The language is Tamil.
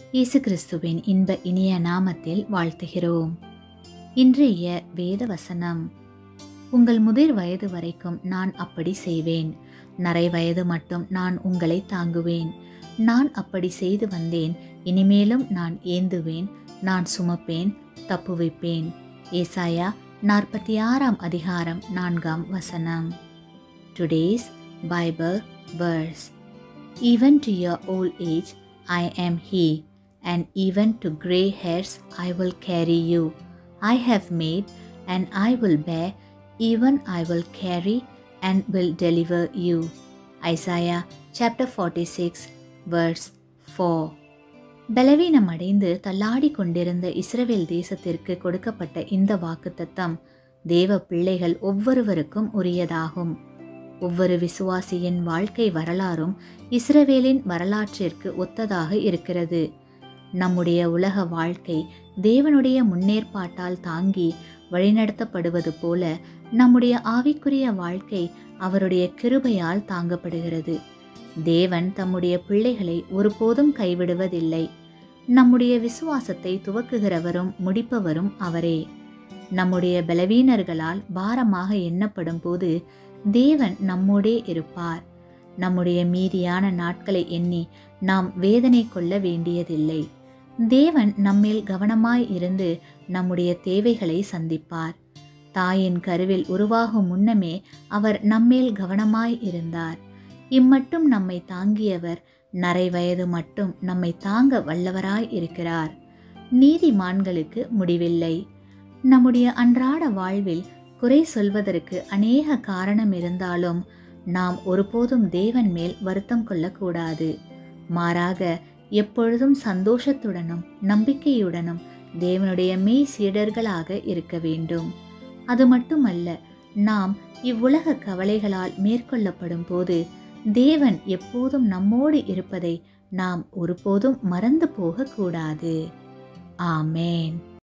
இயேசு கிறிஸ்துவின் இன்ப இனிய நாமத்தில் வாழ்த்துகிறோம் இன்றைய வேத வசனம் உங்கள் முதிர் வயது வரைக்கும் நான் அப்படி செய்வேன் நரை வயது மட்டும் நான் உங்களை தாங்குவேன் நான் அப்படி செய்து வந்தேன் இனிமேலும் நான் ஏந்துவேன் நான் சுமப்பேன் தப்புவிப்பேன் ஏசாயா நாற்பத்தி ஆறாம் அதிகாரம் நான்காம் வசனம் today's Bible verse Even to your old age I am He, and even to grey hairs I will carry you. I have made, and I will bear, even I will carry, and will deliver you. Isaiah chapter 46, verse 4. பலவீனமடைந்து தள்ளாடி கொண்டிருந்த இஸ்ரவேல் தேசத்திற்கு கொடுக்கப்பட்ட இந்த வாக்குத்தத்தம் தேவ பிள்ளைகள் ஒவ்வொருவருக்கும் உரியதாகும் ஒவ்வொரு விசுவாசியின் வாழ்க்கை வரலாறும் இஸ்ரவேலின் வரலாற்றிற்கு ஒத்ததாக இருக்கிறது நம்முடைய உலக வாழ்க்கை தேவனுடைய முன்னேற்பாட்டால் தாங்கி வழிநடத்தப்படுவது போல நம்முடைய ஆவிக்குரிய வாழ்க்கை அவருடைய கிருபையால் தாங்கப்படுகிறது தேவன் தம்முடைய பிள்ளைகளை ஒருபோதும் கைவிடுவதில்லை நம்முடைய விசுவாசத்தை துவக்குகிறவரும் முடிப்பவரும் அவரே நம்முடைய பலவீனர்களால் பாரமாக எண்ணப்படும் போது தேவன் நம்மோடே இருப்பார் நம்முடைய மீதியான நாட்களை எண்ணி நாம் வேதனை கொள்ள வேண்டியதில்லை தேவன் நம்மேல் கவனமாய் இருந்து நம்முடைய தேவைகளை சந்திப்பார் தாயின் கருவில் உருவாகும் முன்னமே அவர் நம்மேல் கவனமாய் இருந்தார் இம்மட்டும் நம்மை தாங்கியவர் நரை வயது மட்டும் நம்மை தாங்க வல்லவராய் இருக்கிறார் நீதிமான்களுக்கு முடிவில்லை நம்முடைய அன்றாட வாழ்வில் குறை சொல்வதற்கு அநேக காரணம் இருந்தாலும் நாம் ஒருபோதும் தேவன் மேல் வருத்தம் கொள்ளக்கூடாது மாறாக எப்பொழுதும் சந்தோஷத்துடனும் நம்பிக்கையுடனும் தேவனுடைய மெய் சீடர்களாக இருக்க வேண்டும் அது மட்டுமல்ல நாம் இவ்வுலக கவலைகளால் மேற்கொள்ளப்படும் போது தேவன் எப்போதும் நம்மோடு இருப்பதை நாம் ஒருபோதும் மறந்து போகக்கூடாது ஆமேன்